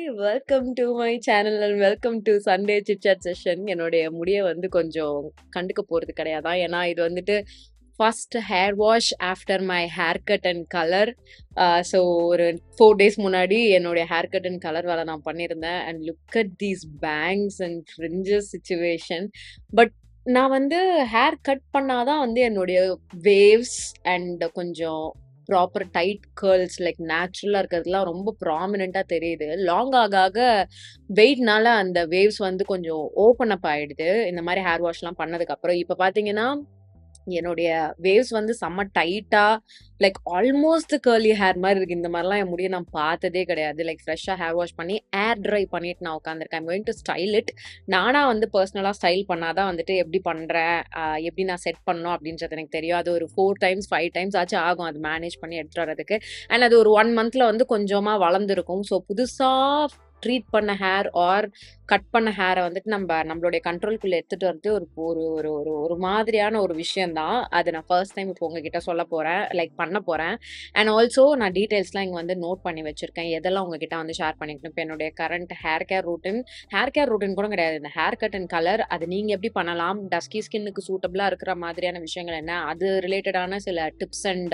Welcome to my channel and welcome to Sunday chitchat session என்னுடைய முடிய வந்து கொஞ்சம் கண்டுக்க போகிறது கிடையாதான் ஏன்னா இது வந்துட்டு first hair wash after my hair cut and colour so ஒரு ஃபோர் டேஸ் முன்னாடி என்னுடைய ஹேர் கட் அண்ட் கலர் வேலை நான் பண்ணியிருந்தேன் and look at these bangs and fringes situation but நான் வந்து ஹேர் கட் பண்ணாதான் வந்து என்னுடைய வேவ்ஸ் அண்ட் கொஞ்சம் ப்ராப்பர் டைட் கேர்ள்ஸ் லைக் நேச்சுரலாக இருக்கிறதுலாம் ரொம்ப ப்ராமினெண்ட்டாக தெரியுது லாங் ஆக ஆக வெயிட்னால அந்த வேவ்ஸ் வந்து கொஞ்சம் ஓப்பன் அப் ஆயிடுது இந்த மாதிரி ஹேர் வாஷ்லாம் பண்ணதுக்கப்புறம் இப்போ பார்த்தீங்கன்னா என்னுடைய வேவ்ஸ் வந்து செம்ம டைட்டாக லைக் ஆல்மோஸ்ட் கேர்லி ஹேர் மாதிரி இருக்கு இந்த மாதிரிலாம் என் முடிய நான் பார்த்ததே கிடையாது லைக் ஃப்ரெஷ்ஷாக ஹேர் வாஷ் பண்ணி ஏர் ட்ரை பண்ணிட்டு நான் உட்காந்துருக்கேன் கோயிங் டு ஸ்டைல் இட் நானாக வந்து பர்சனலாக ஸ்டைல் பண்ணாதான் வந்துட்டு எப்படி பண்ணுறேன் எப்படி நான் செட் பண்ணணும் அப்படின்றது எனக்கு தெரியும் அது ஒரு ஃபோர் டைம்ஸ் ஃபைவ் டைம்ஸ் ஆச்சும் ஆகும் அது மேனேஜ் பண்ணி எடுத்துகிட்டு வரதுக்கு அண்ட் அது ஒரு ஒன் மந்தில் வந்து கொஞ்சமாக வளர்ந்துருக்கும் ஸோ புதுசாக ட்ரீட் பண்ண ஹேர் ஆர் கட் பண்ண ஹேரை வந்துட்டு நம்ம நம்மளுடைய கண்ட்ரோல்குள்ளே எடுத்துகிட்டு வரது ஒரு ஒரு ஒரு ஒரு ஒரு மாதிரியான ஒரு விஷயந்தான் அது நான் ஃபர்ஸ்ட் டைம் இப்போ உங்ககிட்ட சொல்ல போகிறேன் லைக் பண்ண போகிறேன் அண்ட் ஆல்சோ நான் டீட்டெயில்ஸ்லாம் இங்கே வந்து நோட் பண்ணி வச்சுருக்கேன் எதெல்லாம் உங்ககிட்ட வந்து ஷேர் பண்ணிக்கணும் இப்போ என்னுடைய current hair care routine hair care routine கூட கிடையாது இந்த ஹேர் கட் அண்ட் கலர் அது நீங்கள் எப்படி பண்ணலாம் டஸ்கி ஸ்கின்னுக்கு சூட்டபிளாக இருக்கிற மாதிரியான விஷயங்கள் என்ன அது ரிலேட்டடான சில டிப்ஸ் அண்ட்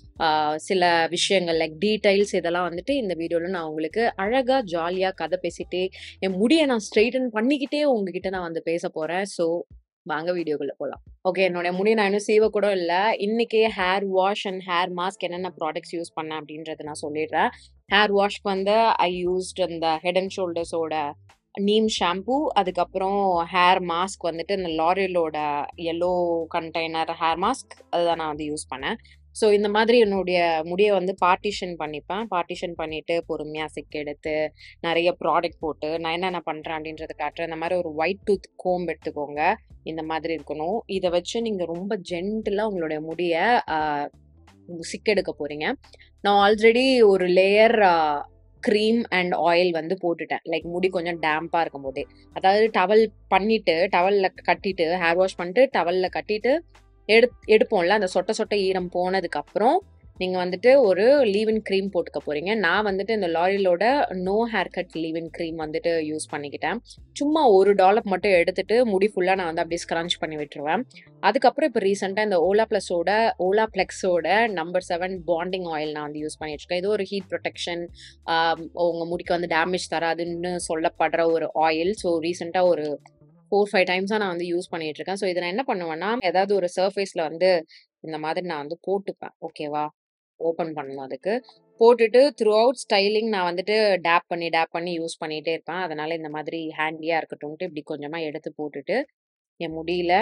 சில விஷயங்கள் லைக் டீடைல்ஸ் இதெல்லாம் வந்துட்டு இந்த வீடியோவில் நான் உங்களுக்கு அழகாக ஜாலியாக கதை பேசிட்டே என் முடியை நான் ஸ்ட்ரெயிட்டன் பண்ணிக்கிட்டே உங்ககிட்ட நான் வந்து பேச போகிறேன் ஸோ வாங்க வீடியோக்குள்ளே போகலாம் ஓகே என்னோட முடி நான் இன்னும் சீவ கூட இல்லை இன்னைக்கே hair wash and hair mask என்னென்ன ப்ராடக்ட்ஸ் யூஸ் பண்ணேன் அப்படின்றத நான் சொல்லிடுறேன் ஹேர் வாஷ்க்கு வந்து ஐ யூஸ்ட் இந்த ஹெட் அண்ட் ஷோல்டர்ஸோட நீம் ஷாம்பூ அதுக்கப்புறம் ஹேர் மாஸ்க் வந்துட்டு இந்த லாரியலோட எல்லோ கண்டெய்னர் ஹேர் மாஸ்க் அதுதான் நான் வந்து யூஸ் பண்ணேன் ஸோ இந்த மாதிரி என்னுடைய முடியை வந்து பார்ட்டிஷன் பண்ணிப்பேன் பார்ட்டிஷன் பண்ணிவிட்டு பொறுமையாக சிக் எடுத்து நிறைய ப்ராடக்ட் போட்டு நான் என்னென்ன பண்ணுறேன் அப்படின்றத காட்டுறேன் இந்த மாதிரி ஒரு ஒயிட் டூத் கோம் எடுத்துக்கோங்க இந்த மாதிரி இருக்கணும் இதை வச்சு நீங்கள் ரொம்ப ஜென்டிலாக உங்களுடைய முடியை சிக் எடுக்க போகிறீங்க நான் ஆல்ரெடி ஒரு லேயர் க்ரீம் அண்ட் ஆயில் வந்து போட்டுட்டேன் லைக் முடி கொஞ்சம் டேம்பாக இருக்கும் போதே அதாவது டவல் பண்ணிவிட்டு டவலில் கட்டிட்டு ஹேர் வாஷ் பண்ணிட்டு டவலில் கட்டிட்டு எடு எடுப்போம்ல அந்த சொட்ட சொட்ட ஈரம் போனதுக்கப்புறம் நீங்கள் வந்துட்டு ஒரு லீவன் க்ரீம் போட்டுக்க போகிறீங்க நான் வந்துட்டு இந்த லாரியலோட no hair cut leave in cream வந்துட்டு யூஸ் பண்ணிக்கிட்டேன் சும்மா ஒரு டாலப் மட்டும் எடுத்துட்டு முடி ஃபுல்லாக நான் வந்து அப்படியே ஸ்க்ரன்ச் பண்ணி விட்டுருவேன் அதுக்கப்புறம் இப்போ ரீசெண்டாக இந்த ஓலா ப்ளஸோட ஓலா ப்ளெக்ஸோட நம்பர் செவன் பாண்டிங் ஆயில் நான் வந்து யூஸ் பண்ணிட்டுருக்கேன் இது ஒரு ஹீட் ப்ரொடெக்ஷன் உங்கள் முடிக்கு வந்து டேமேஜ் தராதுன்னு சொல்லப்படுற ஒரு ஆயில் ஸோ ரீசெண்டாக ஒரு ஃபோர் ஃபைவ் டைம்ஸாக நான் வந்து யூஸ் பண்ணிட்டு இருக்கேன் ஸோ இதை நான் என்ன பண்ணுவேன்னா ஏதாவது ஒரு சர்ஃபேஸில் வந்து இந்த மாதிரி நான் வந்து போட்டுப்பேன் ஓகேவா ஓப்பன் பண்ணணும் அதுக்கு போட்டுட்டு த்ரூ அவுட் ஸ்டைலிங் நான் வந்துட்டு டேப் பண்ணி டேப் பண்ணி யூஸ் பண்ணிகிட்டே இருப்பேன் அதனால இந்த மாதிரி ஹேண்டியாக இருக்கட்டும்ட்டு இப்படி கொஞ்சமாக எடுத்து போட்டுட்டு என் முடியல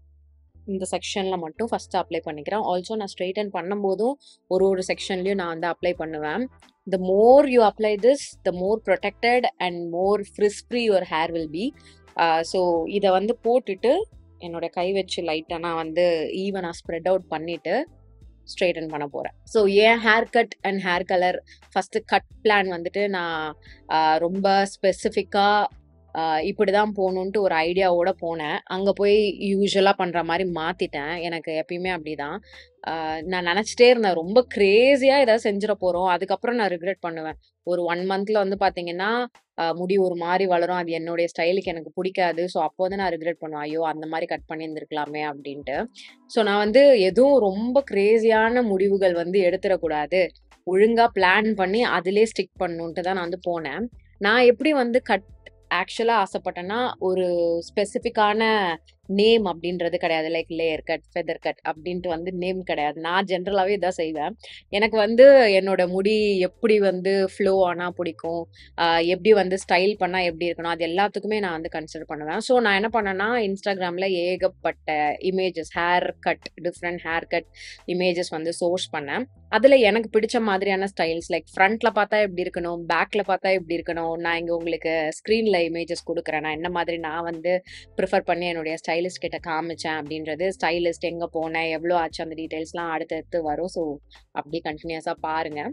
இந்த செக்ஷனில் மட்டும் ஃபஸ்ட்டு அப்ளை பண்ணிக்கிறேன் ஆல்சோ நான் ஸ்ட்ரெயிட்டன் பண்ணும்போதும் ஒரு ஒரு செக்ஷன்லையும் நான் வந்து அப்ளை பண்ணுவேன் the more you apply this the more protected and more frizz free your hair will be so இதை வந்து போட்டுட்டு என்னோட கை வச்சு லைட்டாக நான் வந்து ஈவனாக ஸ்ப்ரெட் அவுட் பண்ணிவிட்டு ஸ்ட்ரெயிட்டன் பண்ண போகிறேன் ஸோ ஏன் hair cut and hair colour first cut plan வந்துட்டு நான் ரொம்ப ஸ்பெசிஃபிக்காக இப்படி தான் போகணுன்ட்டு ஒரு ஐடியாவோட போனேன் அங்கே போய் யூஸ்வலாக பண்ணுற மாதிரி மாற்றிட்டேன் எனக்கு எப்பயுமே அப்படி தான் நான் நினச்சிட்டே இருந்தேன் ரொம்ப க்ரேஸியாக ஏதாவது செஞ்சிட போகிறோம் அதுக்கப்புறம் நான் ரிக்ரெட் பண்ணுவேன் ஒரு ஒன் மந்தில் வந்து பார்த்தீங்கன்னா முடி ஒரு மாதிரி வளரும் அது என்னுடைய ஸ்டைலுக்கு எனக்கு பிடிக்காது ஸோ அப்போ வந்து நான் ரிக்ரெட் பண்ணுவேன் ஐயோ அந்த மாதிரி கட் பண்ணியிருந்துருக்கலாமே அப்படின்ட்டு ஸோ நான் வந்து எதுவும் ரொம்ப க்ரேஸியான முடிவுகள் வந்து எடுத்துடக்கூடாது ஒழுங்காக பிளான் பண்ணி அதிலே ஸ்டிக் பண்ணணுன்ட்டு தான் நான் வந்து போனேன் நான் எப்படி வந்து கட் ஆக்சுவலாக ஆசைப்பட்டேன்னா ஒரு ஸ்பெசிஃபிக்கான நேம் அப்படின்றது கிடையாது like layer cut feather cut அப்படின்ட்டு வந்து நேம் கிடையாது நான் ஜென்ரலாகவே இதான் செய்வேன் எனக்கு வந்து என்னோட முடி எப்படி வந்து ஃப்ளோ ஆனால் பிடிக்கும் எப்படி வந்து ஸ்டைல் பண்ணால் எப்படி இருக்கணும் அது எல்லாத்துக்குமே நான் வந்து கன்சிடர் பண்ணுவேன் ஸோ நான் என்ன பண்ணேன்னா இன்ஸ்டாகிராமில் ஏகப்பட்ட images hair cut different hair cut images வந்து சோர்ஸ் பண்ணேன் அதில் எனக்கு பிடிச்ச மாதிரியான ஸ்டைல்ஸ் லைக் ஃப்ரண்ட்டில் பார்த்தா எப்படி இருக்கணும் பேக்கில் பார்த்தா எப்படி இருக்கணும் நான் இங்கே உங்களுக்கு ஸ்க்ரீனில் இமேஜஸ் கொடுக்குறேன் நான் என்ன மாதிரி நான் வந்து ப்ரிஃபர் பண்ணி என்னுடைய ஸ்டைலிஸ்ட் கிட்ட காமிச்சேன் அப்படின்றது ஸ்டைலிஸ்ட் எங்கே போனேன் எவ்வளோ ஆச்சு அந்த டீட்டெயில்ஸ்லாம் அடுத்தடுத்து வரும் ஸோ அப்படியே கண்டினியூஸாக பாருங்கள்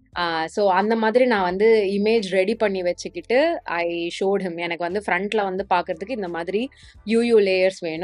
ஸோ அந்த மாதிரி நான் வந்து இமேஜ் ரெடி பண்ணி வச்சுக்கிட்டு ஐ ஷோட் ஹிம் எனக்கு வந்து ஃப்ரண்ட்டில் வந்து பார்க்குறதுக்கு இந்த மாதிரி யூயூ லேயர்ஸ் வேணும்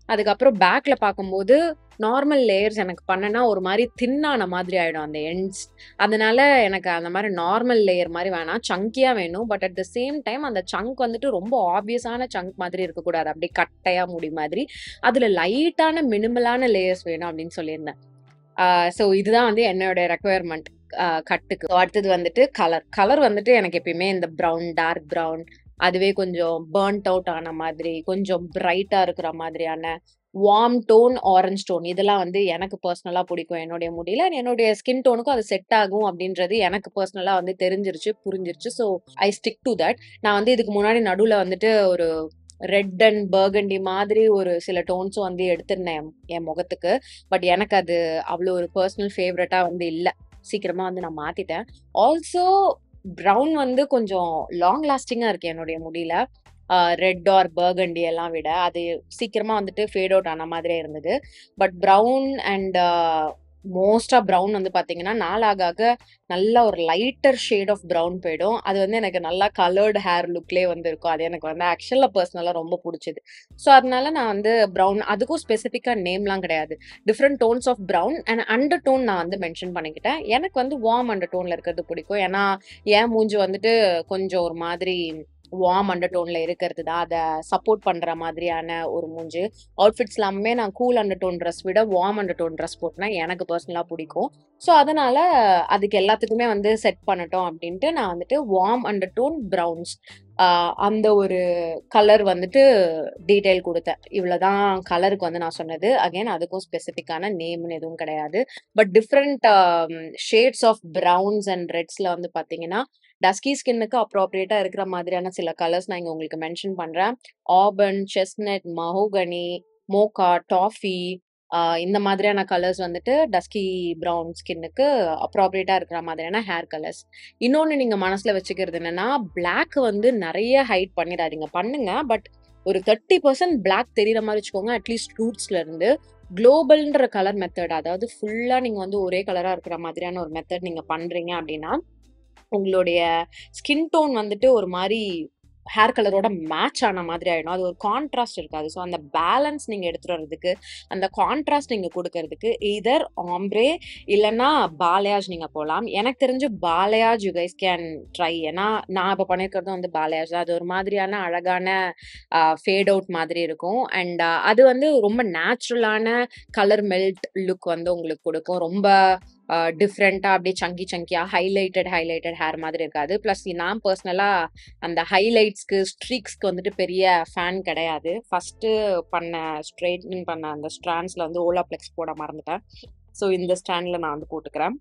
அதுக்கப்புறம் பேக்ல பார்க்கும்போது நார்மல் லேயர்ஸ் எனக்கு பண்ணனா ஒரு மாரி தின்னான மாதிரி ஆயிடும் அந்த எண்ட்ஸ். அதனால எனக்கு அந்த மாரி நார்மல் லேயர் மாரி வேணாம். சங்கியா வேணும். But at the same time அந்த சங்க் வந்துட்டு ரொம்ப ஆப்வியஸான சங்க் மாதிரி இருக்கக்கூடாது. அப்படியே கட்டையா முடி மாதிரி. அதுல லைட்டான மினிமலான லேயர்ஸ் வேணும் அப்படின்னு சொல்லியிருந்தேன். ஆ ஸோ இதுதான் வந்து என்னோட ரெக்வயர்மெண்ட் அ கட்டுக்கு. ஸோ அடுத்தது வந்துட்டு கலர். கலர் வந்துட்டு எனக்கு எப்பயுமே இந்த ப்ரவுன், டார்க் ப்ரவுன் அதுவே கொஞ்சம் பர்ன்ட் அவுட் ஆன மாதிரி, கொஞ்சம் பிரைட்டா இருக்கிற மாதிரியான வார்ம் டோன், ஆரஞ்ச் டோன் இதெல்லாம் வந்து எனக்கு பெர்சனலா பிடிக்கும் என்னுடைய முடியில. என்னுடைய ஸ்கின் டோனுக்கும் அது செட் ஆகும் அப்படின்றது எனக்கு பெர்சனலா வந்து தெரிஞ்சிருச்சு, புரிஞ்சிருச்சு. So I stick to that. நான் வந்து இதுக்கு முன்னாடி நடுவுல வந்துட்டு ஒரு ரெட் அண்ட் பர்கண்டி மாதிரி ஒரு சில டோன்ஸும் வந்து எடுத்திருந்தேன் என் என் முகத்துக்கு. பட் எனக்கு அது அவ்வளோ ஒரு பெர்சனல் ஃபேவரட்டா வந்து இல்ல. சீக்கிரமா வந்து நான் மாத்திட்டேன். ஆல்சோ ப்ரவுன் வந்து கொஞ்சம் லாங் லாஸ்டிங்கா இருக்கு என்னுடைய முடியில. அ ரெட் ஆர் பர்கண்டி எல்லாம் விட. அது சீக்கிரமா வந்துட்டு ஃபேட் அவுட் ஆன மாதிரியே இருந்தது. பட் ப்ரவுன் அண்ட் மோஸ்ட்டா ப்ரவுன் வந்து பார்த்தீங்கன்னா, நாள் ஆக ஆக நல்லா ஒரு லைட்டர் ஷேட் ஆஃப் ப்ரவுன் போயிடும். அது வந்து எனக்கு நல்லா கலர்ட் ஹேர் லுக்லயே வந்து இருக்கும். அது எனக்கு வந்து ஆக்சுவலா பெர்சனலா ரொம்ப புடிச்சது. ஸோ அதனால நான் வந்து ப்ரவுன் அதுக்கும் ஸ்பெசிஃபிக்கா நேம்லாம் கிடையாது. Different tones of brown and under tone நான் வந்து மென்ஷன் பண்ணிக்கிட்டேன். எனக்கு வந்து வார்ம் அண்டர் டோன்ல இருக்கிறது பிடிக்கும். ஏன்னா, என் மூஞ்சி வந்துட்டு கொஞ்சம் ஒரு மாதிரி வார்ம் அண்டர் டோன்ல இருக்கிறது தான். அத சப்போர்ட் பண்ற மாதிரியான ஒரு மூஞ்சி. அவுட்ஃபிட்ஸ் எல்லாமே நான் கூல் அண்டர் டோன் ட்ரெஸ் விட வார்ம் அண்டர் டோன் ட்ரெஸ் போட்டனா எனக்கு பெர்சனலா பிடிக்கும். ஸோ அதனால அதுக்கு எல்லாத்துக்குமே வந்து செட் பண்ணட்டும் அப்படின்ட்டு நான் வந்துட்டு வார்ம் அண்டர் டோன் ப்ரவுன்ஸ் அ அந்த ஒரு கலர் வந்துட்டு டீட்டெயில் குடுத்தேன். இவ்வளோதான் கலருக்கு வந்து நான் சொன்னது. அகைன் அதுக்கும் ஸ்பெசிஃபிக்கான நேம்ன்னு எதுவும் கிடையாது. But different uh shades of browns and ரெட்ஸ்ல வந்து பார்த்தீங்கன்னா, டஸ்கி ஸ்கின்னுக்கு அப்ராப்ரியேட்டா இருக்கிற மாதிரியான சில கலர்ஸ் நான் இங்க உங்களுக்கு மென்ஷன் பண்றேன். Auburn, chestnut, mahogany, mocha, toffee uh இந்த மாதிரியான கலர்ஸ் வந்துட்டு டஸ்கி ப்ரவுன் ஸ்கின்னுக்கு அப்ராப்ரியேட்டா இருக்கிற மாதிரியான ஹேர் கலர்ஸ். இன்னொன்னு நீங்க மனசுல வச்சுக்கிறது என்னன்னா, பிளாக் வந்து நெறைய ஹைட் பண்ணிடாதீங்க. பண்ணுங்க. பட் ஒரு 30% பிளாக் தெரியிற மாரி வச்சுக்கோங்க. அட்லீஸ்ட் ரூட்ஸ்ல இருந்து. குளோபல்ன்ற கலர் மெத்தட் அதாவது ஃபுல்லா நீங்க வந்து ஒரே கலரா இருக்கிற மாதிரியான ஒரு மெத்தட் நீங்க பண்றீங்க அப்படின்னா, உங்களுடைய ஸ்கின் டோன் வந்துட்டு ஒரு மாரி ஹேர் கலரோட மேட்ச் ஆன மாதிரி ஆயிடும். அது ஒரு கான்ட்ராஸ்ட் இருக்காது. ஸோ அந்த பேலன்ஸ் நீங்க எடுத்துட்டு வரதுக்கு, அந்த கான்ட்ராஸ்ட் நீங்க குடுக்கறதுக்கு எய்தர் ஆம்ப்ரே இல்லன்னா பாலயாஜ் நீங்க போலாம். எனக்கு தெரிஞ்சு balayage you guys can try. ஏன்னா, நான் இப்ப பண்ணியிருக்கிறதும் வந்து பாலயாஜ் தான். அது ஒரு மாதிரியான அழகான அ ஃபேட் அவுட் மாதிரி இருக்கும். அண்ட் அது வந்து ரொம்ப நேச்சுரலான கலர் மெல்ட் லுக் வந்து உங்களுக்கு குடுக்கும். ரொம்ப அ டிஃபரெண்ட்டா அப்படியே சங்கி சங்கியா ஹைலைட்டட் ஹைலைட்டட் ஹேர் மாதிரி இருக்காது. பிளஸ் நான் பெர்சனலா அந்த ஹைலைட்ஸ்க்கு, ஸ்ட்ரீக்ஸ்க்கு வந்துட்டு பெரிய ஃபேன் கிடையாது. ஃபர்ஸ்ட்டு பண்ண ஸ்ட்ரெய்ட்டனிங் பண்ண அந்த ஸ்ட்ராண்ட்ஸ்ல வந்து ஓலாப்ளெக்ஸ் போட மறந்துட்டேன். ஸோ இந்த ஸ்டாண்ட்ல நான் வந்து போட்டுக்கிறேன்.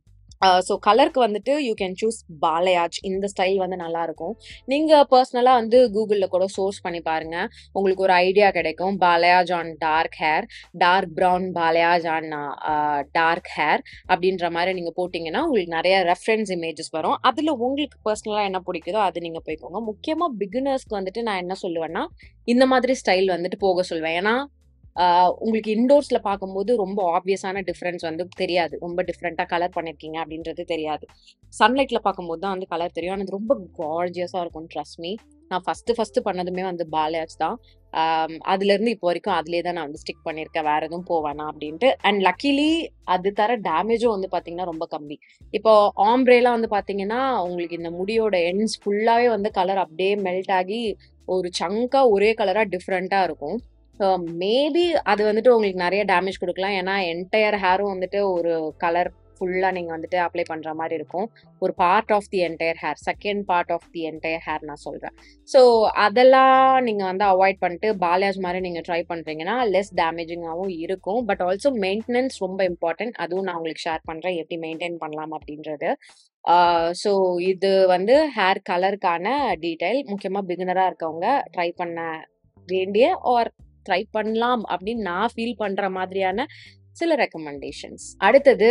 அ ஸோ கலருக்கு வந்துட்டு யூ கேன் சூஸ் பாலயாஜ். இந்த ஸ்டைல் வந்து நல்லாருக்கும். நீங்க பெர்சனலா வந்து கூகுள்ல கூட சோர்ஸ் பண்ணி பாருங்க. உங்களுக்கு ஒரு ஐடியா கிடைக்கும். Balayage on dark hair, dark brown balayage on uh dark hair அப்படின்ற மாரி நீங்க போட்டீங்கன்னா, உங்களுக்கு நெறைய ரெஃபரன்ஸ் இமேஜஸ் வரும். அதுல உங்களுக்கு பெர்சனலா என்ன பிடிக்குதோ அது நீங்க போய்க்கோங்க. முக்கியமா பிகினர்ஸ்க்கு வந்துட்டு நான் என்ன சொல்லுவேன்னா, இந்த மாதிரி ஸ்டைல் வந்துட்டு போக சொல்லுவேன். ஏன்னா, அ உங்களுக்கு இன்டோர்ஸ்ல பார்க்கும்போது ரொம்ப ஆப்வியஸான டிஃபரன்ஸ் வந்து தெரியாது. ரொம்ப டிஃபரெண்ட்டா கலர் பண்ணியிருக்கீங்க அப்படின்றது தெரியாது. சன்லைட்ல பார்க்கும்போது தான் வந்து கலர் தெரியும். ஆனா அது ரொம்ப கார்ஜியஸா இருக்கும் ட்ரஸ்ட் மீ. நான் ஃபர்ஸ்ட்டு ஃபர்ஸ்ட்டு பண்ணதுமே வந்து பாலயாஜ் தான். அம் அதுலேருந்து இப்போ வரைக்கும் அதிலேயே தான் நான் வந்து ஸ்டிக் பண்ணியிருக்கேன். வேற எதுவும் போ வேணாம் அப்படின்ட்டு. அண்ட் லக்கிலி அது தர டேமேஜும் வந்து பார்த்தீங்கன்னா, ரொம்ப கம்மி. இப்போ ஆம்ப்ரேலாம் வந்து பார்த்தீங்கன்னா, உங்களுக்கு இந்த முடியோட எண்ட்ஸ் ஃபுல்லாவே வந்து கலர் அப்படியே மெல்ட் ஆகி ஒரு சங்கா ஒரே கலரா டிஃபரெண்ட்டா இருக்கும். அ மேபி அது வந்துட்டு உங்களுக்கு நெறைய டேமேஜ் குடுக்கலாம். ஏன்னா, என்டயர் ஹேரும் வந்துட்டு ஒரு கலர் ஃபுல்லா நீங்க வந்துட்டு அப்ளை பண்ற மாரி இருக்கும். ஒரு part of the entire hair. Second part of the entire hair நான் சொல்றேன். ஸோ அதெல்லாம் நீங்க வந்து அவாய்ட் பண்ணிட்டு பாலயாஜ் மாரி நீங்க ட்ரை பண்றீங்கன்னா, லெஸ் டேமேஜிங்காவும் இருக்கும். பட் ஆல்சோ மெயின்டனன்ஸ் ரொம்ப இம்பார்ட்டன்ட். அதுவும் நான் உங்களுக்கு ஷேர் பண்றேன். எப்படி மெயின்டெயின் பண்ணலாம் அப்படின்றது. ஆ ஸோ இது வந்து ஹேர் கலருக்கான டீட்டெயில். முக்கியமா பிகினரா இருக்கவங்க ட்ரை பண்ண வேண்டிய ஆர் ட்ரை பண்ணலாம் அப்படின்னு நான் ஃபீல் பண்ற மாதிரியான சில ரெக்கமெண்டேஷன்ஸ். அடுத்தது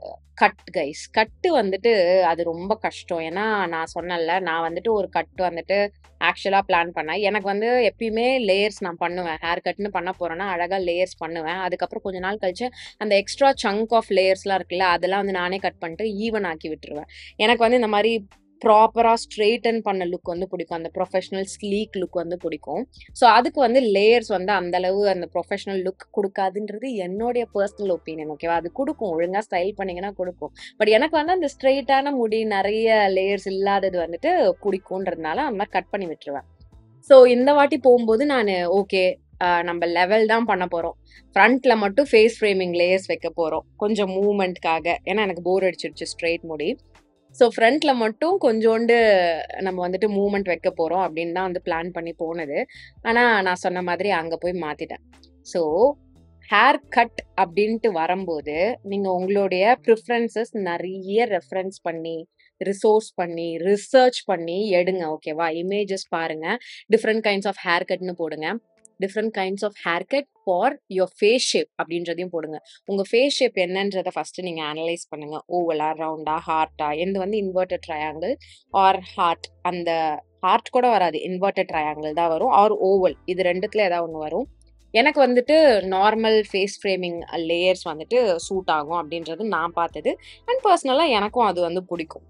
கட் கைஸ். கட்டு வந்துட்டு அது ரொம்ப கஷ்டம். ஏன்னா, நான் சொன்னேன்ல, நான் வந்துட்டு ஒரு கட் வந்துட்டு ஆக்சுவலா பிளான் பண்ணேன். எனக்கு வந்து எப்பயுமே லேயர்ஸ் நான் பண்ணுவேன். ஹேர் கட்ன்னு பண்ண போறேன்னா, அழகா லேயர்ஸ் பண்ணுவேன். அதுக்கப்புறம் கொஞ்ச நாள் கழிச்சு அந்த எக்ஸ்ட்ரா சங்க் ஆஃப் லேயர்ஸ்லாம் இருக்குல்ல, அதெல்லாம் வந்து நானே கட் பண்ணிட்டு ஈவன் ஆக்கி விட்டுருவேன். எனக்கு வந்து இந்த மாரி ப்ராப்பரா ஸ்ட்ரெய்டன் பண்ண லுக் வந்து பிடிக்கும். அந்த ப்ரொஃபஷனல் ஸ்லீக் லுக் வந்து பிடிக்கும். ஸோ அதுக்கு வந்து லேயர்ஸ் வந்து அந்த அளவு அந்த ப்ரொஃபஷனல் லுக் குடுக்காதுன்றது என்னுடைய பெர்சனல் ஒப்பீனியன் ஓகேவா? அது குடுக்கும். ஒழுங்கா ஸ்டைல் பண்ணீங்கன்னா குடுக்கும். பட் எனக்கு வந்து அந்த ஸ்ட்ரெய்ட்டான முடி நெறைய லேயர்ஸ் இல்லாதது வந்துட்டு பிடிக்குன்றதுனால அந்த மாரி கட் பண்ணி விட்டுருவேன். ஸோ இந்த வாட்டி போம்போது நானு ஓகே அ நம்ப லெவல் தான் பண்ண போறோம். ஃப்ரண்ட்ல மட்டும் ஃபேஸ் ஃப்ரேமிங் லேயர்ஸ் வைக்க போறோம். கொஞ்சம் மூவ்மெண்ட்க்காக. ஏன்னா எனக்கு போர் அடிச்சிருச்சு ஸ்ட்ரெய்ட் முடி. ஸோ ஃப்ரண்ட்ல மட்டும் கொஞ்சோண்டு நம்ம வந்துட்டு மூவ்மெண்ட் வைக்க போறோம் அப்படின்னு தான் வந்து பிளான் பண்ணி போனது. ஆனா நான் சொன்ன மாதிரி அங்க போய் மாத்திட்டேன். ஸோ ஹேர் கட் அப்படின்ட்டு வரம்போது, நீங்க உங்களுடைய ப்ரிஃபரன்ஸஸ் நெறைய ரெஃபரன்ஸ் பண்ணி, ரிசோர்ஸ் பண்ணி, ரிசர்ச் பண்ணி எடுங்க ஓகேவா? இமேஜஸ் பாருங்க. டிஃபரெண்ட் கைண்ட்ஸ் ஆஃப் ஹேர் கட்ன்னு போடுங்க. Different kinds of hair cut for your face shape அப்படின்றதையும் போடுங்க. உங்க ஃபேஸ் ஷேப் என்னன்றத ஃபர்ஸ்ட்டு நீங்க அனலைஸ் பண்ணுங்க. ஓவலா, ரவுண்டா, ஹார்ட்டா என்து வந்து இன்வெர்ட்டட் ட்ரையாங்கிள் ஆர் ஹார்ட் அந்த ஹார்ட் கூட வராது. இன்வெர்ட்டட் ட்ரையாங்கிள் தான் வரும். ஆர் ஓவல் இது 2த்துல ஏதாவது ஒண்ணு வரும். எனக்கு வந்துட்டு நார்மல் ஃபேஸ் ஃப்ரேமிங் லேயர்ஸ் வந்துட்டு சூட் ஆகும் அப்படின்றது நான் பார்த்தது. அண்ட் பெர்சனலா எனக்கும் அது வந்து பிடிக்கும்.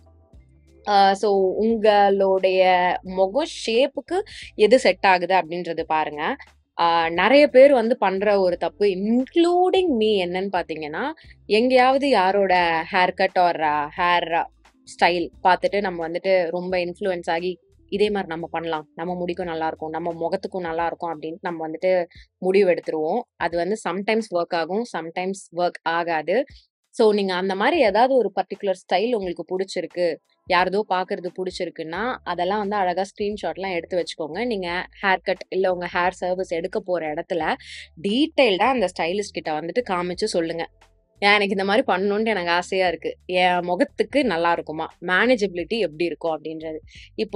அ ஸோ உங்களுடைய முக ஷேப்புக்கு எது செட் ஆகுது அப்படின்றது பாருங்க. அ நெறைய பேர் வந்து பண்ற ஒரு தப்பு இன்க்ளூடிங் மீ என்னன்னு பார்த்தீங்கன்னா, எங்கேயாவது யாரோட hair cut or hair style பார்த்துட்டு நம்ம வந்துட்டு ரொம்ப இன்ஃப்ளூயன்ஸ் ஆகி, இதே மாரி நம்ம பண்ணலாம். நம்ம முடிக்கும் நல்லாருக்கும். நம்ம முகத்துக்கும் நல்லாருக்கும் அப்படின்ட்டு நம்ம வந்துட்டு முடிவு எடுத்துருவோம். அது வந்து சம்டைம்ஸ் வொர்க் ஆகும். சம்டைம்ஸ் வொர்க் ஆகாது. ஸோ நீங்க அந்த மாரி ஏதாவது ஒரு பர்ட்டிகுலர் ஸ்டைல் உங்களுக்கு புடிச்சிருக்கு. யாரதோ பார்க்கறது புடிச்சிருக்குன்னா, அதெல்லாம் வந்து அழகா ஸ்கிரீன்ஷாட்லாம் எடுத்து வச்சுக்கோங்க. நீங்க ஹேர் கட் இல்ல உங்க ஹேர் சர்விஸ் எடுக்க போற இடத்துல, டீட்டெயில்டா அந்த ஸ்டைலிஸ்ட் கிட்ட வந்துட்டு காமிச்சு சொல்லுங்க. ஏன் எனக்கு இந்த மாரி பண்ணணுன்ட்டு எனக்கு ஆசையா இருக்கு. என் முகத்துக்கு நல்லா இருக்குமா? மேனேஜபிலிட்டி எப்படி இருக்கும் அப்படின்றது. இப்போ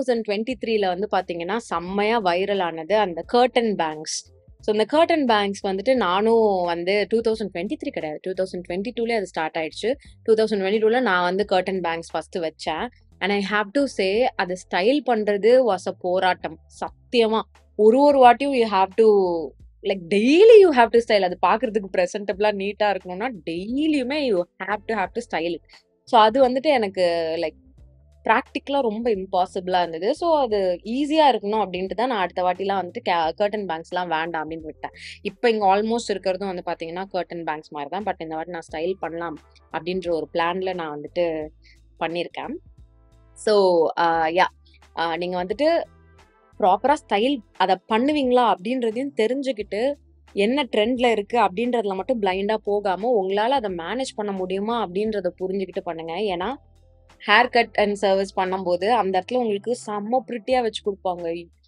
2023ல வந்து பார்த்தீங்கன்னா, செம்மையா வைரல் ஆனது அந்த கர்டன் பேங்க்ஸ். ஸோ இந்த கர்டன் பேங்க்ஸ் வந்துட்டு நானும் வந்து 2023 கிடையாது. 2022லயே அது ஸ்டார்ட் ஆயிடுச்சு. 2022ல நான் வந்து கர்டன் பேங்க்ஸ் ஃபர்ஸ்ட்டு வச்சேன். And I have to say அத ஸ்டைல் பண்றது வாஸ் அ போராட்டம். சத்தியமா. ஒரு ஒரு வாட்டியும் you have to like daily you have to style. அது பார்க்கறதுக்கு பிரசன்டபிளா, நீட்டா இருக்கணும்னா, டெய்லியுமே you have to have to style it. So அது வந்துட்டு எனக்கு லைக் பிராக்டிகலா ரொம்ப இம்பாசிபிளா இருந்தது. ஸோ அது ஈஸியா இருக்கணும் அப்படின்ட்டு தான் நான் அடுத்த வாட்டிலாம் வந்துட்டு கே கர்டன் பேங்க்ஸ்லாம் வேண்டாம் அப்படின்னு விட்டேன். இப்ப இங்க ஆல்மோஸ்ட் இருக்கிறதும் வந்து பார்த்தீங்கன்னா, கர்டன் பேங்க்ஸ் மாரி தான். பட் இந்த வாட்டி நான் ஸ்டைல் பண்ணலாம் அப்படின்ற ஒரு பிளான்ல நான் வந்துட்டு பண்ணியிருக்கேன். ஸோ அ யாஹ் அ நீங்க வந்துட்டு ப்ராப்பரா ஸ்டைல் அத பண்ணுவீங்களா அப்படின்றதையும் தெரிஞ்சுக்கிட்டு, என்ன ட்ரெண்ட்ல இருக்கு அப்படின்றதுல மட்டும் பிளைண்டா போகாம, உங்களால அத மேனேஜ் பண்ண முடியுமா அப்படின்றத புரிஞ்சுகிட்டு பண்ணுங்க. ஏன்னா, ஹேர் கட் அண்ட் சர்விஸ் பண்ணும்போது, அந்த இடத்துல உங்களுக்கு செம்ம பிரிட்டியா வச்சு குடுப்பாங்க.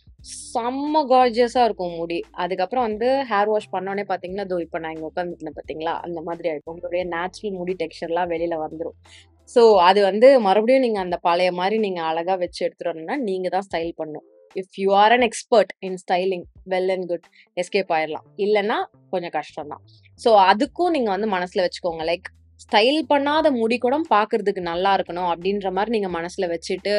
செம்ம கார்ஜியஸா இருக்கும் முடி. அதுக்கப்புறம் வந்து ஹேர் வாஷ் பண்ணோனே பார்த்தீங்கன்னா, இதோ இப்ப நான் இங்க உட்காந்துருக்கேன் பார்த்தீங்களா? அந்த மாதிரி ஆயிடும். உங்களுடைய நேச்சுரல் முடி டெக்ஸ்சர்லாம் வெளில வந்துரும். ஸோ அது வந்து மறுபடியும் நீங்க அந்த பழைய மாரி நீங்க அழகா வச்சு எடுத்துட்டு வரணும்னா, நீங்க தான் ஸ்டைல் பண்ணணும். If you are an expert in styling well and good escape ஆயிரலாம். இல்லன்னா கொஞ்சம் கஷ்டம் தான். ஸோ அதுக்கும் நீங்க வந்து மனசுல வச்சுக்கோங்க. லைக் ஸ்டைல் பண்ணாத முடி கூட பார்க்கறதுக்கு நல்லா இருக்கணும் அப்படின்ற மாரி நீங்க மனசுல வச்சுட்டு,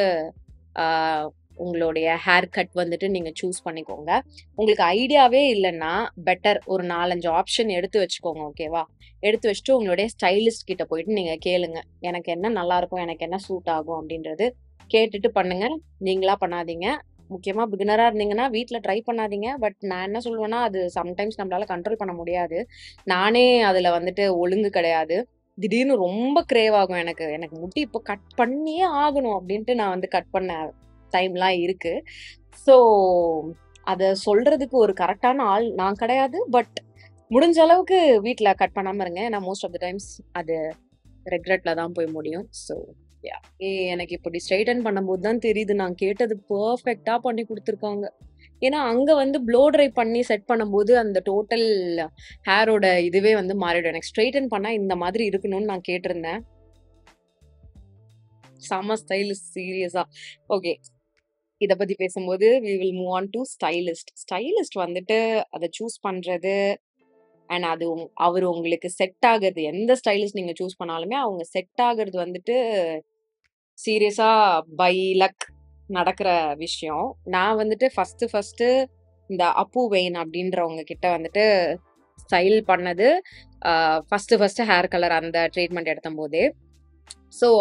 ஆ உங்களுடைய ஹேர் கட் வந்துட்டு நீங்க சூஸ் பண்ணிக்கோங்க. உங்களுக்கு ஐடியாவே இல்லன்னா, பெட்டர் ஒரு 4, 5 ஆப்ஷன் எடுத்து வச்சுக்கோங்க ஓகேவா? எடுத்து வச்சுட்டு உங்களுடைய ஸ்டைலிஸ்ட் கிட்ட போயிட்டு நீங்க கேளுங்க. எனக்கு என்ன நல்லாருக்கும்? எனக்கு என்ன சூட் ஆகும்? அப்படின்றது கேட்டுட்டு பண்ணுங்க. நீங்களா பண்ணாதீங்க. முக்கியமா பிகினரா இருந்தீங்கன்னா, வீட்ல ட்ரை பண்ணாதீங்க. பட் நான் என்ன சொல்லுவேன்னா, அது சம்டைம்ஸ் நம்மளால கண்ட்ரோல் பண்ண முடியாது. நானே அதுல வந்துட்டு ஒழுங்கு கிடையாது. திடீர்னு ரொம்ப கிரேவ் ஆகும் எனக்கு. எனக்கு முடி இப்ப கட் பண்ணியே ஆகணும் அப்படின்ட்டு நான் வந்து கட் பண்ண டைம்லாம் இருக்கு. ஸோ அத சொல்றதுக்கு ஒரு கரெக்ட்டான ஆள் நான் கிடையாது. பட் முடிஞ்ச அளவுக்கு வீட்ல கட் பண்ணாம இருங்க. ஏன்னா மோஸ்ட் ஆஃப் த டைம்ஸ் அது ரெக்ரெட்ல தான் போய் முடியும். ஸோ யாஹ் ஏ எனக்கு இப்படி ஸ்ட்ரெய்டன் பண்ணும்போது தான் தெரியுது, நான் கேட்டது பெர்ஃபெக்ட்டா பண்ணி குடுத்துருக்காங்க. ஏன்னா அங்க வந்து ப்ளோ ட்ரை பண்ணி செட் பண்ணும்போது, அந்த டோட்டல் ஹேரோட இதுவே வந்து மாறிடும். எனக்கு ஸ்ட்ரெய்டன் பண்ணா இந்த மாதிரி இருக்கணும்னு நான் கேட்டிருந்தேன். செம்ம ஸ்டைலிஸ்ட் சீரியஸா. ஓகே. இத பத்தி பேசும்போது we will move on to stylist. Stylist வந்துட்டு அத சூஸ் பண்றது அண்ட் அது உங் அவரு உங்களுக்கு செட் ஆகுறது எந்த ஸ்டைலிஸ்ட் நீங்க சூஸ் பண்ணாலுமே, அவங்க செட் ஆகுறது வந்துட்டு சீரியஸா பை லக் நடக்கிற விஷயம். நான் வந்துட்டு ஃபர்ஸ்ட்டு ஃபர்ஸ்ட்டு இந்த அப்பு வெயின் அப்படின்றவங்க கிட்ட வந்துட்டு ஸ்டைல் பண்ணது, uh first first hair colour அந்த ட்ரீட்மெண்ட் எடுத்தம்போதே. ஸோ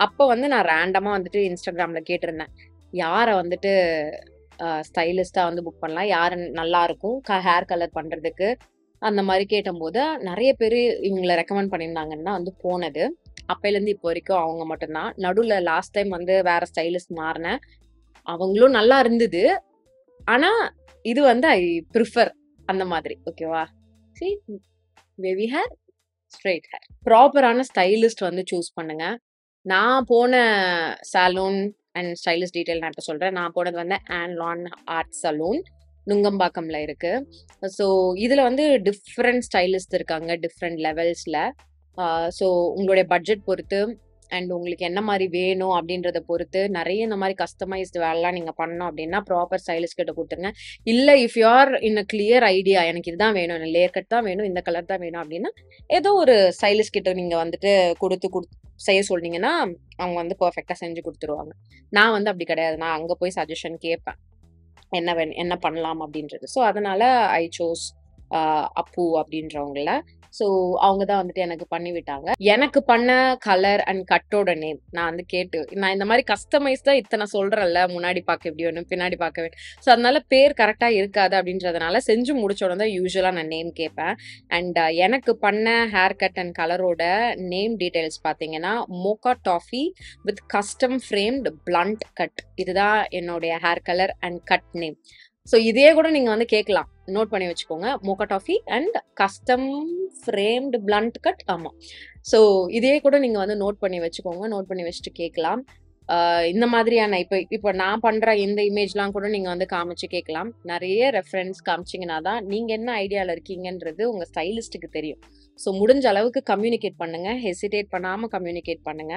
அப்போ வந்து நான் ரேண்டமா வந்துட்டு இன்ஸ்டாகிராம்ல கேட்டிருந்தேன் யாரை வந்துட்டு ஸ்டைலிஸ்டா வந்து புக் பண்ணலாம் யாரு நல்லா இருக்கும் ஹேர் கலர் பண்றதுக்கு அந்த மாதிரி கேட்டபோது நிறைய பேர் இவங்களை ரெக்கமெண்ட் பண்ணியிருந்தாங்கன்னா வந்து போனது அப்பையிலேருந்து இப்போ வரைக்கும் அவங்க மட்டும்தான் நடுவில் லாஸ்ட் டைம் வந்து வேற ஸ்டைலிஸ்ட் மாறினேன் அவங்களும் நல்லா இருந்தது ஆனா இது வந்து ஐ ப்ரிஃபர் அந்த மாதிரி ஓகேவா see baby hair straight hair ப்ராப்பரான ஸ்டைலிஸ்ட் வந்து சூஸ் பண்ணுங்க நான் போன சலூன் அண்ட் ஸ்டைலிஸ்ட் டீட்டெயில் நான் இப்போ சொல்கிறேன் நான் போனது வந்து ஆன்லான் ஆர்ட் சலூன் நுங்கம்பாக்கம்ல இருக்கு ஸோ இதில் வந்து டிஃப்ரெண்ட் ஸ்டைலிஸ்ட் இருக்காங்க டிஃப்ரெண்ட் லெவல்ஸில் ஸோ உங்களுடைய பட்ஜெட் பொறுத்து அண்ட் உங்களுக்கு என்ன மாதிரி வேணும் அப்படின்றத பொறுத்து நிறைய இந்த மாதிரி கஸ்டமைஸ்டு வேலைலாம் நீங்கள் பண்ணோம் அப்படின்னா ப்ராப்பர் ஸ்டைலிஸ்ட் கிட்ட கொடுத்துருங்க இல்லை if you are in a clear idea எனக்கு இதுதான் வேணும் லேயர் கட் தான் வேணும் இந்த கலர் தான் வேணும் அப்படின்னா ஏதோ ஒரு ஸ்டைலிஸ்ட் கிட்ட நீங்கள் வந்துட்டு கொடுத்து கொடு செய்ய சொன்னீங்கன்னா அவங்க வந்து பர்ஃபெக்டாக செஞ்சு கொடுத்துருவாங்க நான் வந்து அப்படி கிடையாது நான் அங்கே போய் சஜஷன் கேட்பேன் என்ன வேணும் என்ன பண்ணலாம் அப்படின்றது ஸோ அதனால ஐ சோஸ் அப்பு அப்படின்றவங்கள ஸோ அவங்க தான் வந்துட்டு எனக்கு பண்ணி விட்டாங்க எனக்கு பண்ண கலர் அண்ட் கட்டோட நேம் நான் வந்து கேட்டு நான் இந்த மாதிரி கஸ்டமைஸ் தான் இத்தனை சொல்றேன்ல முன்னாடி பார்க்க எப்படி வேணும் பின்னாடி பார்க்க வேணும் ஸோ அதனால பேர் கரெக்டாக இருக்காது அப்படின்றதுனால செஞ்சு முடிச்ச உடனே தான் யூஸ்வலாக நான் நேம் கேட்பேன் அண்ட் எனக்கு பண்ண ஹேர் கட் அண்ட் கலரோட நேம் டீடைல்ஸ் பார்த்தீங்கன்னா mocha toffee with custom framed blunt cut இதுதான் என்னுடைய hair colour and cut name so இதே கூட நீங்க வந்து கேட்கலாம் நோட் பண்ணி வச்சுக்கோங்க mocha toffee and custom framed blunt cut ஆமாம் ஸோ இதே கூட நீங்க வந்து நோட் பண்ணி வச்சுக்கோங்க நோட் பண்ணி வச்சுட்டு கேட்கலாம் ஆஹ் இந்த மாதிரியான இப்போ இப்போ நான் பண்ற இந்த இமேஜ்லாம் கூட நீங்க வந்து காமிச்சு கேட்கலாம் நிறைய ரெஃபரன்ஸ் காமிச்சிங்கன்னா தான் நீங்க என்ன ஐடியால இருக்கீங்கன்றது உங்க ஸ்டைலிஸ்ட்டுக்கு தெரியும் ஸோ முடிஞ்ச அளவுக்கு கம்யூனிகேட் பண்ணுங்க ஹெசிடேட் பண்ணாம கம்யூனிகேட் பண்ணுங்க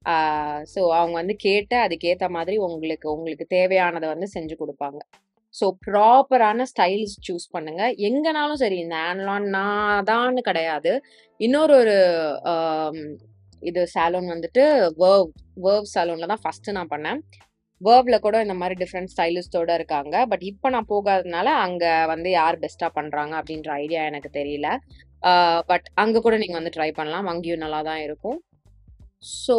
ஸோ அவங்க வந்து கேட்டு அதுக்கேற்ற மாதிரி உங்களுக்கு உங்களுக்கு தேவையானதை வந்து செஞ்சு கொடுப்பாங்க ஸோ ப்ராப்பரான ஸ்டைல்ஸ் சூஸ் பண்ணுங்க எங்கனாலும் சரி இந்த ஆன்லான் நான் தான் கிடையாது இன்னொரு ஒரு ஆம், இது சாலூன் வந்துட்டு வேர்வ் வேர்வ் சாலூன்ல தான் ஃபர்ஸ்ட் நான் பண்ணேன் வேர்வ்ல கூட இந்த மாதிரி டிஃப்ரெண்ட் ஸ்டைலிஸ்டோட இருக்காங்க பட் இப்போ நான் போகாததுனால அங்க வந்து யார் பெஸ்டா பண்றாங்க அப்படின்ற ஐடியா எனக்கு தெரியல பட் அங்க கூட நீங்க வந்து ட்ரை பண்ணலாம் அங்கேயும் நல்லா தான் இருக்கும் so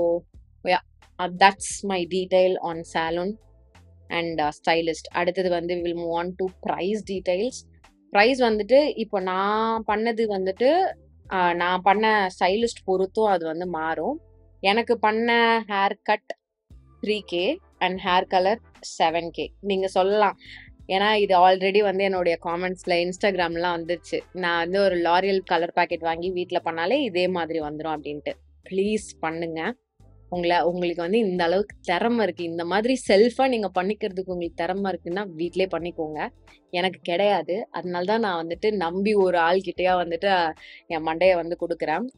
yeah that's my detail on salon and stylist அடுத்தது வந்து will move on to price details price வந்துட்டு இப்போ நான் பண்ணது வந்துட்டு ஆஹ், நான் பண்ண ஸ்டைலிஸ்ட் பொறுத்தும் அது வந்து மாறும் எனக்கு பண்ண hair cut three K and hair colour seven K நீங்கள் சொல்லலாம் ஏன்னா இது ஆல்ரெடி வந்து என்னுடைய காமெண்ட்ஸில் இன்ஸ்டாகிராம்லாம் வந்துருச்சு நான் வந்து ஒரு லாரியல் கலர் பாக்கெட் வாங்கி வீட்டில் பண்ணாலே இதே மாதிரி வந்துடும் அப்படின்ட்டு ப்ளீஸ் பண்ணுங்க உங்களை உங்களுக்கு வந்து இந்த அளவுக்கு திறமை இருக்கு இந்த மாதிரி செல்ஃபா நீங்க பண்ணிக்கிறதுக்கு உங்களுக்கு திறமை இருக்குன்னா வீட்லயே பண்ணிக்கோங்க எனக்கு கிடையாது அதனால தான் நான் வந்துட்டு நம்பி ஒரு ஆள் கிட்டயா வந்துட்டு என் மண்டைய வந்து கொடுக்குறேன்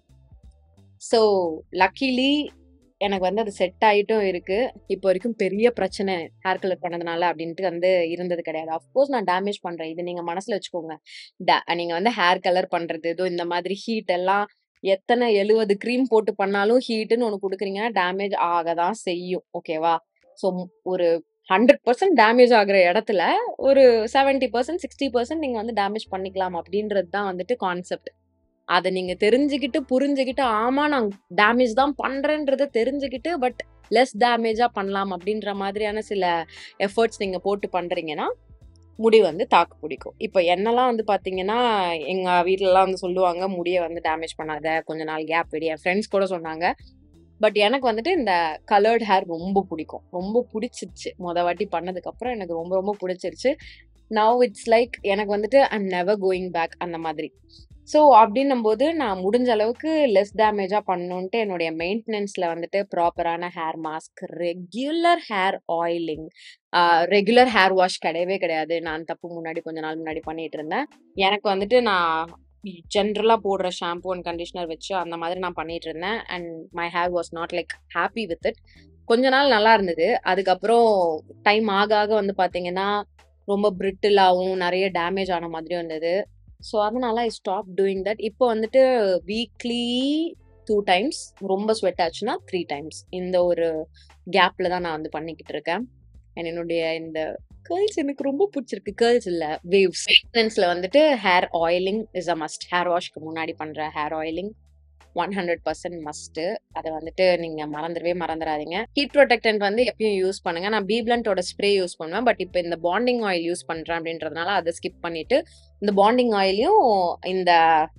ஸோ லக்கிலி எனக்கு வந்து அது செட் ஆகிட்டும் இருக்கு இப்போ வரைக்கும் பெரிய பிரச்சனை ஹேர் கலர் பண்ணதுனால அப்படின்ட்டு வந்து இருந்தது கிடையாது அஃப்கோர்ஸ் நான் டேமேஜ் பண்றேன் இது நீங்க மனசுல வச்சுக்கோங்க Da- நீங்க வந்து ஹேர் கலர் பண்றது ஏதோ இந்த மாதிரி ஹீட் எல்லாம் எத்தனை எழுவது க்ரீம் போட்டு பண்ணாலும் ஹீட்டுன்னு ஒன்று கொடுக்குறீங்கன்னா டேமேஜ் ஆக தான் செய்யும் ஓகேவா ஸோ ஒரு ஹண்ட்ரட் பர்சன்ட் டேமேஜ் ஆகுற இடத்துல ஒரு செவன்ட்டி பர்சன்ட் சிக்ஸ்டி பர்சன்ட் நீங்கள் வந்து டேமேஜ் பண்ணிக்கலாம் அப்படின்றது தான் வந்துட்டு கான்செப்ட் அதை நீங்க தெரிஞ்சுக்கிட்டு புரிஞ்சுக்கிட்டு ஆமா நான் டேமேஜ் தான் பண்றேன்றதை தெரிஞ்சுக்கிட்டு பட் லெஸ் டேமேஜா பண்ணலாம் அப்படின்ற மாதிரியான சில எஃபர்ட்ஸ் நீங்க போட்டு பண்றீங்கன்னா முடி வந்து தாக்கு பிடிக்கும் இப்போ என்னெல்லாம் வந்து பாத்தீங்கன்னா எங்க வீட்லலாம் வந்து சொல்லுவாங்க முடியை வந்து டேமேஜ் பண்ணாத கொஞ்ச நாள் கேப் விடு என் ஃப்ரெண்ட்ஸ் கூட சொன்னாங்க பட் எனக்கு வந்துட்டு இந்த கலர்ட் ஹேர் ரொம்ப பிடிக்கும் ரொம்ப பிடிச்சிருச்சு மொத வாட்டி பண்ணதுக்கு அப்புறம் எனக்கு ரொம்ப ரொம்ப பிடிச்சிருச்சு நவ் இட்ஸ் லைக் எனக்கு வந்துட்டு ஐம் நெவர் கோயிங் பேக் அந்த மாதிரி ஸோ அப்படின்னும் போது நான் முடிஞ்ச அளவுக்கு லெஸ் டேமேஜாக பண்ணணுன்ட்டு என்னுடைய மெயின்டெனன்ஸில் வந்துட்டு ப்ராப்பரான hair mask regular hair oiling regular hair wash கிடையவே கிடையாது நான் தப்பு முன்னாடி கொஞ்ச நாள் முன்னாடி பண்ணிட்டு இருந்தேன் எனக்கு வந்துட்டு நான் ஜென்ரலாக போடுற ஷாம்பு அண்ட் கண்டிஷனர் வச்சு அந்த மாதிரி நான் பண்ணிட்டு இருந்தேன் and my hair was not like happy with it கொஞ்ச நாள் நல்லா இருந்தது அதுக்கப்புறம் டைம் ஆக ஆக வந்து பார்த்தீங்கன்னா ரொம்ப பிரிட்டிலாகவும் நிறைய டேமேஜ் ஆன மாதிரியும் இருந்தது ஸோ அதனால ஐ ஸ்டாப் டூயிங் தட் இப்போ வந்துட்டு வீக்லி டூ டைம்ஸ் ரொம்ப ஸ்வெட் ஆச்சுன்னா த்ரீ டைம்ஸ் இந்த ஒரு கேப்ல தான் நான் வந்து பண்ணிக்கிட்டு இருக்கேன் And என்னுடைய இந்த கேர்ள்ஸ் எனக்கு ரொம்ப பிடிச்சிருக்கு கேர்ள்ஸ் இல்ல வேவ்ஸ் மெயின்டெனன்ஸ்ல வந்துட்டு hair oiling is a must hair வாஷ்க்கு முன்னாடி பண்ற hair oiling one hundred percent must அதை வந்துட்டு நீங்கள் மறந்துடவே மறந்துடாதீங்க ஹீட் ப்ரொடெக்டன்ட் வந்து எப்பயும் யூஸ் பண்ணுங்க நான் பீப்ளண்டோட ஸ்ப்ரே யூஸ் பண்ணுவேன் பட் இப்போ இந்த பாண்டிங் ஆயில் யூஸ் பண்ணுறேன் அப்படின்றதுனால அதை ஸ்கிப் பண்ணிட்டு இந்த பாண்டிங் ஆயிலையும் இந்த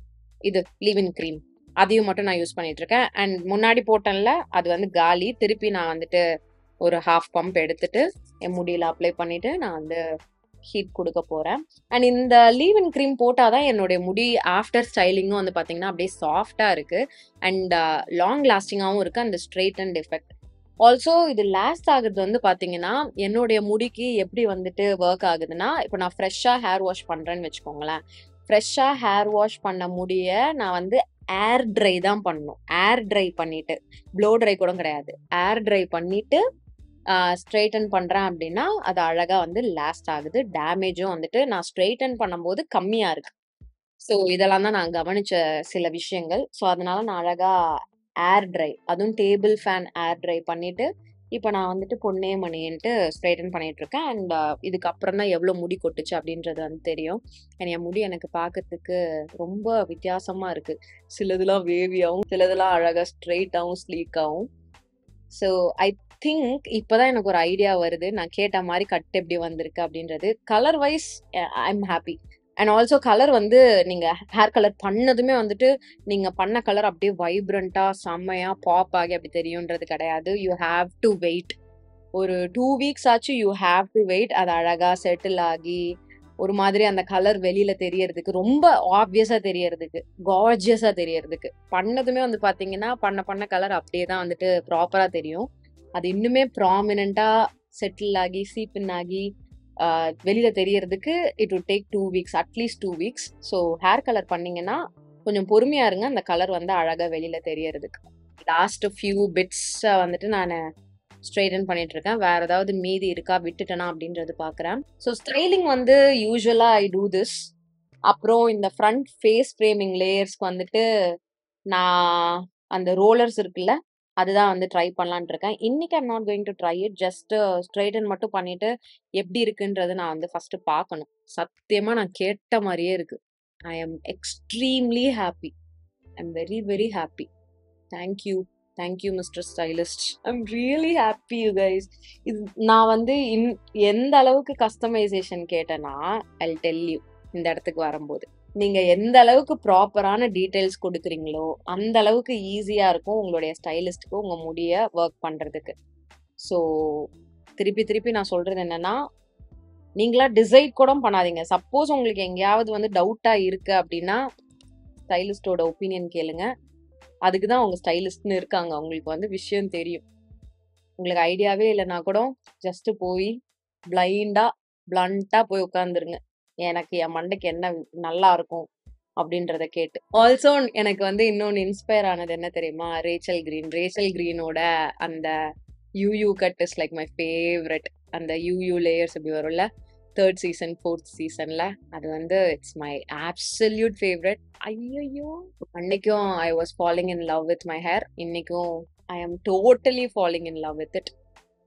இது லீவின் க்ரீம் அதையும் மட்டும் நான் யூஸ் பண்ணிட்டு இருக்கேன் அண்ட் முன்னாடி போட்டேன்ல அது வந்து காலி திருப்பி நான் வந்துட்டு ஒரு ஹாஃப் பம்ப் எடுத்துட்டு என் முடியில அப்ளை பண்ணிட்டு நான் வந்து ஹீட் கொடுக்க போறேன் அண்ட் இந்த லீவ் இன் க்ரீம் போட்டாதான் என்னுடைய முடி ஆஃப்டர் ஸ்டைலிங்கும் வந்து பாத்தீங்கன்னா அப்படியே சாஃப்டா இருக்கு அண்ட் லாங் லாஸ்டிங்காகவும் இருக்கு அந்த ஸ்ட்ரெயிட் அண்ட் எஃபெக்ட் ஆல்சோ இது லாஸ்ட் ஆகுறது வந்து பாத்தீங்கன்னா என்னுடைய முடிக்கு எப்படி வந்துட்டு ஒர்க் ஆகுதுன்னா இப்போ நான் ஃப்ரெஷ்ஷாக ஹேர் வாஷ் பண்றேன்னு வச்சுக்கோங்களேன் ஃப்ரெஷ்ஷாக ஹேர் வாஷ் பண்ண முடிய நான் வந்து ஏர் ட்ரை தான் பண்ணணும் ஏர் ட்ரை பண்ணிட்டு ப்ளோ ட்ரை கூட கிடையாது ஏர் ட்ரை பண்ணிட்டு ஸ்ட்ரெயிட்டன் பண்றேன் அப்படின்னா அது அழகா வந்து லாஸ்ட் ஆகுது டேமேஜும் வந்துட்டு நான் ஸ்ட்ரெயிட்டன் பண்ணும்போது கம்மியா இருக்கு ஸோ இதெல்லாம் தான் நான் கவனிச்ச சில விஷயங்கள் ஸோ அதனால நான் அழகா ஏர் ட்ரை அதுவும் டேபிள் ஃபேன் ஏர் ட்ரை பண்ணிட்டு இப்போ நான் வந்துட்டு பொன்னே மணின்ட்டு ஸ்ட்ரைட்டன் பண்ணிட்டு இருக்கேன் அண்ட் இதுக்கப்புறம் தான் எவ்வளோ முடி கொட்டுச்சு அப்படின்றது வந்து தெரியும் அண்ட் என் முடி எனக்கு பார்க்கறதுக்கு ரொம்ப வித்தியாசமா இருக்கு சிலதுலாம் வேவியாகவும் சிலதுலாம் அழகா ஸ்ட்ரெயிட்டாகவும் ஸ்லீக்காகவும் ஸோ ஐ திங்க் இப்போதான் எனக்கு ஒரு ஐடியா வருது நான் கேட்ட மாதிரி கட் எப்படி வந்திருக்கு அப்படின்றது colour wise I am happy and also colour வந்து நீங்க ஹேர் கலர் பண்ணதுமே வந்துட்டு நீங்க பண்ண கலர் அப்படியே வைப்ரண்டா செம்மையா பாப் ஆகி அப்படி தெரியுன்றது கிடையாது யூ ஹாவ் டு வெயிட் ஒரு டூ வீக்ஸ் ஆச்சு யூ ஹாவ் டு வெயிட் அது அழகா செட்டில் ஆகி ஒரு மாதிரி அந்த கலர் வெளியில தெரியறதுக்கு ரொம்ப ஆப்வியஸா தெரியறதுக்கு கார்ஜியஸா தெரியறதுக்கு பண்ணதுமே வந்து பாத்தீங்கன்னா பண்ண பண்ண கலர் அப்படியே தான் வந்துட்டு ப்ராப்பரா தெரியும் அது இன்னுமே ப்ராமினண்டா செட்டில் ஆகி சீப்பின் ஆகி ஆஹ் வெளியில தெரியறதுக்கு it would take two weeks at least two weeks so hair colour பண்ணீங்கன்னா கொஞ்சம் பொறுமையா இருங்க அந்த கலர் வந்து அழகா வெளியில தெரியறதுக்கு லாஸ்ட் ஃபியூ பிட்ஸ் வந்துட்டு நான் ஸ்ட்ரைட்டன் பண்ணிட்டு இருக்கேன் வேற ஏதாவது மீதி இருக்கா விட்டுட்டேனா அப்படின்றது பாக்குறேன் ஸோ ஸ்டைலிங் வந்து யூஸ்வலா ஐ டூ திஸ் அப்புறம் இந்த ஃப்ரண்ட் ஃபேஸ் ஃப்ரேமிங் லேயர்ஸ்க்கு வந்துட்டு நான் அந்த ரோலர்ஸ் இருக்குல்ல அதுதான் வந்து ட்ரை பண்ணலான்ட்டு இருக்கேன் இன்னைக்கு I'm not going to try it just straighten மட்டும் பண்ணிட்டு எப்படி இருக்குன்றது நான் வந்து ஃபர்ஸ்ட் பார்க்கணும் சத்தியமா நான் கேட்ட மாதிரியே இருக்கு I am extremely happy I am very very happy thank you thank you mister stylist I am really happy you guys இது நான் வந்து இன் எந்த அளவுக்கு கஸ்டமைசேஷன் கேட்டேன்னா ஐ டெல் யூ இந்த இடத்துக்கு வரும்போது நீங்க எந்த அளவுக்கு ப்ராப்பரான டீடைல்ஸ் கொடுக்குறீங்களோ அந்த அளவுக்கு ஈஸியா இருக்கும் உங்களுடைய ஸ்டைலிஸ்ட்க்கு உங்க முடிய ஒர்க் பண்றதுக்கு ஸோ திருப்பி திருப்பி நான் சொல்றது என்னன்னா நீங்களா டிசைட் கூட பண்ணாதீங்க சப்போஸ் உங்களுக்கு எங்கேயாவது வந்து டவுட்டா இருக்கு அப்படின்னா ஸ்டைலிஸ்டோட ஒப்பீனியன் கேளுங்க அதுக்கு தான் அவங்க ஸ்டைலிஸ்ட்னு இருக்காங்க அவங்களுக்கு வந்து விஷயம் தெரியும் உங்களுக்கு ஐடியாவே இல்லைன்னா கூட ஜஸ்ட் போய் பிளைண்டா பிளண்டா போய் உட்காந்துருங்க எனக்கு என் மண்டைக்கு என்ன நல்லா இருக்கும் அப்படின்றத கேட்டு ஆல்சோ எனக்கு வந்து இன்னொன்று இன்ஸ்பயர் ஆனது என்ன தெரியுமா ரேச்சல் கிரீன் ரேச்சல் கிரீனோட அந்த U cut is like my favourite அந்த யூயூ லேயர்ஸ் இப்படி வரும்ல தேர்ட் சீசன் ஃபோர்த் சீசன்ல அது வந்து இட்ஸ் மை ஆப்சல்யூட் ஃபேவரட் ஐயோ அன்னைக்கும் I was falling in love with my hair இன்னைக்கும் I am totally falling in love with it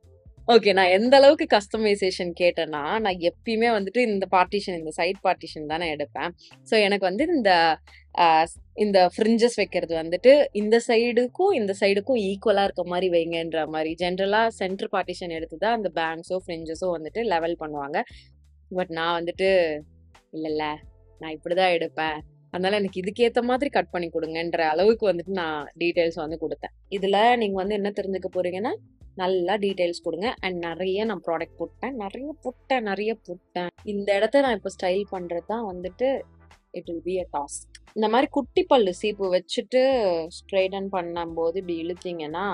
okay நான் எந்த அளவுக்கு கஸ்டமைசேஷன் கேட்டேன்னா நான் எப்பயுமே வந்துட்டு இந்த பார்ட்டிஷன் இந்த சைட் பார்ட்டிஷன் தானே எடுப்பேன் ஸோ எனக்கு வந்து இந்த ஆஹ், இந்த ஃப்ரிஞ்சஸ் வைக்கிறது வந்துட்டு இந்த சைடுக்கும் இந்த சைடுக்கும் ஈக்குவலாக இருக்க மாதிரி வைங்கன்ற மாதிரி ஜென்ரலாக சென்டர் பார்ட்டிஷன் எடுத்து தான் அந்த பேங்க்ஸோ ஃப்ரிஞ்சஸோ வந்துட்டு லெவல் பண்ணுவாங்க பட் நான் வந்துட்டு இல்லைல்ல நான் இப்படி தான் எடுப்பேன் அதனால எனக்கு இதுக்கேற்ற மாதிரி கட் பண்ணி கொடுங்கன்ற அளவுக்கு வந்துட்டு நான் டீட்டெயில்ஸ் வந்து கொடுத்தேன் இதில் நீங்கள் வந்து என்ன தெரிஞ்சுக்க போறீங்கன்னா நல்லா டீட்டெயில்ஸ் கொடுங்க அண்ட் நிறைய நான் ப்ராடக்ட் போட்டேன் நிறைய போட்டேன் நிறைய போட்டேன் இந்த இடத்த நான் இப்போ ஸ்டைல் பண்ணுறது தான் வந்துட்டு it will be a task இந்த மாதிரி குட்டி பல்லு சீப்பு வச்சுட்டு ஸ்ட்ரைட்டன் பண்ணும்போது இப்படி இழுத்தீங்கன்னா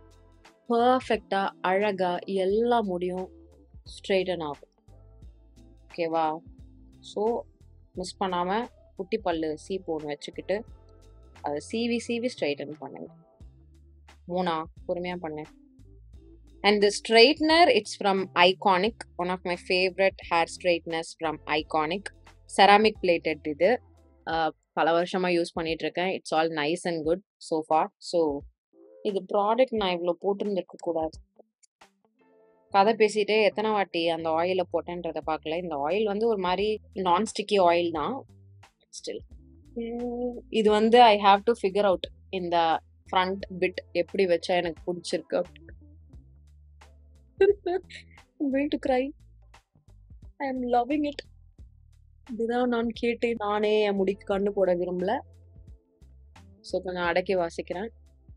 பர்ஃபெக்டாக அழகாக எல்லா முடியும் ஸ்ட்ரைட்டன் ஆகும் ஓகேவா ஸோ மிஸ் பண்ணாமல் குட்டி பல்லு சீப்பு ஒன்று வச்சுக்கிட்டு அதை சீவி சீவி ஸ்ட்ரைட்டன் பண்ணுங்க மூணா பொறுமையாக பண்ணு And the straightener, it's from Iconic, one of my favorite hair straighteners from Iconic. Ceramic plated இது அஹ், பல வருஷமா யூஸ் பண்ணிட்டு இருக்கேன் it's all nice and good so far so இது ப்ராடக்ட் நான் இவ்வளோ போட்டிருந்திருக்க கூடாது கதை பேசிட்டே எத்தனை வாட்டி அந்த ஆயிலை போட்டேன்றதை பார்க்கல இந்த ஆயில் வந்து ஒரு மாதிரி நான் ஸ்டிக்கி ஆயில் தான் ஸ்டில் இது வந்து I have to figure out இந்த ஃப்ரண்ட் பிட் எப்படி வச்சா எனக்கு பிடிச்சிருக்கு going to cry I am loving it இதுதான் நான் கேட்டேன் நானே என் முடிக்கு கண்ணு போட விரும்பல ஸோ கொஞ்சம் அடக்கி வாசிக்கிறேன்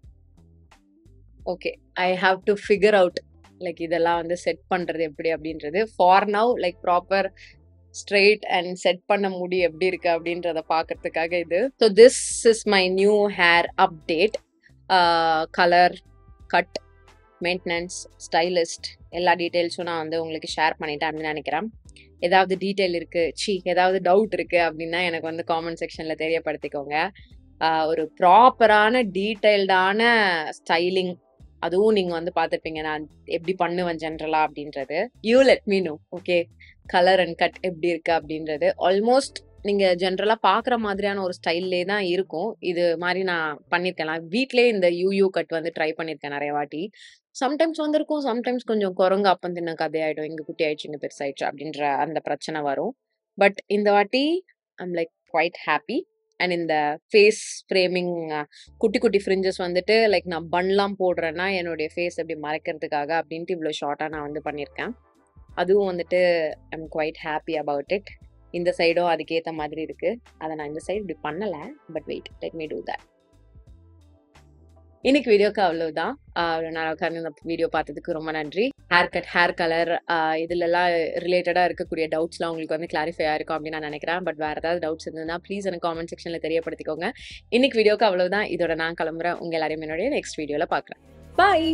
okay I have to figure out like இதெல்லாம் வந்து செட் பண்றது எப்படி அப்படின்றது for now like proper straight and set பண்ண முடி எப்படி இருக்கு அப்படின்றத பார்க்கறதுக்காக இது so this is my new hair update colour cut maintenance stylist எல்லா டீட்டெயில்ஸும் நான் வந்து உங்களுக்கு ஷேர் பண்ணிட்டேன் அப்படின்னு நினைக்கிறேன் ஏதாவது டீட்டெயில் இருக்கு சி ஏதாவது டவுட் இருக்கு அப்படின்னா எனக்கு வந்து காமெண்ட் செக்ஷன்ல தெரியப்படுத்திக்கோங்க ஆஹ் ஒரு ப்ராப்பரான டீட்டெயில்டான ஸ்டைலிங் அதுவும் நீங்க வந்து பார்த்துருப்பீங்க நான் எப்படி பண்ணுவேன் ஜென்ரலா அப்படின்றது you let me know okay colour and cut எப்படி இருக்கு அப்படின்றது ஆல்மோஸ்ட் நீங்க ஜென்ரலா பாக்குற மாதிரியான ஒரு ஸ்டைல்லே தான் இருக்கும் இது மாதிரி நான் பண்ணியிருக்கேன் நான் வீட்லயே இந்த யூ கட் வந்து ட்ரை பண்ணியிருக்கேன் நிறைய வாட்டி சம்டைம்ஸ் வந்திருக்கும் சம்டைம்ஸ் கொஞ்சம் குரங்கு அப்பம் தின்ன கதையாயிடும் எங்க குட்டி ஆயிடுச்சு இங்க பெருசாயிடுச்சு அப்படின்ற அந்த பிரச்சனை வரும் பட் இந்த வாட்டி I'm like quite happy and இந்த ஃபேஸ் ஃப்ரேமிங் குட்டி குட்டி ஃப்ரிஞ்சஸ் வந்துட்டு லைக் நான் பன்லாம் போடுறேன்னா என்னுடைய ஃபேஸ் எப்படி மறைக்கிறதுக்காக அப்படின்ட்டு இவ்வளோ ஷார்ட்டாக நான் வந்து பண்ணியிருக்கேன் அதுவும் வந்துட்டு I'm quite happy about it இந்த சைடும் அதுக்கேற்ற மாதிரி இருக்கு அதை நான் இந்த சைடு இப்படி பண்ணலை but wait let me do that இன்னைக்கு வீடியோக்கு அவ்வளவுதான் அவ்வளோ நேரம் உட்காந்து இந்த வீடியோ பார்த்ததுக்கு ரொம்ப நன்றி ஹேர் கட் ஹேர் கலர் இதுலலாம் ரிலேட்டடாக இருக்கக்கூடிய டவுட்ஸ்லாம் உங்களுக்கு வந்து கிளாரிஃபை ஆயிருக்கும் அப்படின்னு நான் நினைக்கிறேன் பட் வேறு ஏதாவது டவுட்ஸ் இருந்ததுன்னா ப்ளீஸ் எனக்கு காமெண்ட் செக்ஷனில் தெரியப்படுத்திக்கோங்க இன்னைக்கு வீடியோக்கு அவ்வளவுதான் இதோட நான் கிளம்புறேன் உங்கள் எல்லாரையும் என்னுடைய நெக்ஸ்ட் வீடியோவில் பார்க்குறேன் பாய்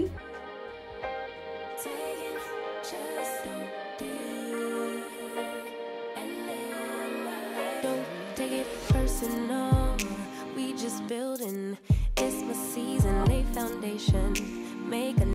Don't take it personal. We just building. It's my season, lay foundation. Make a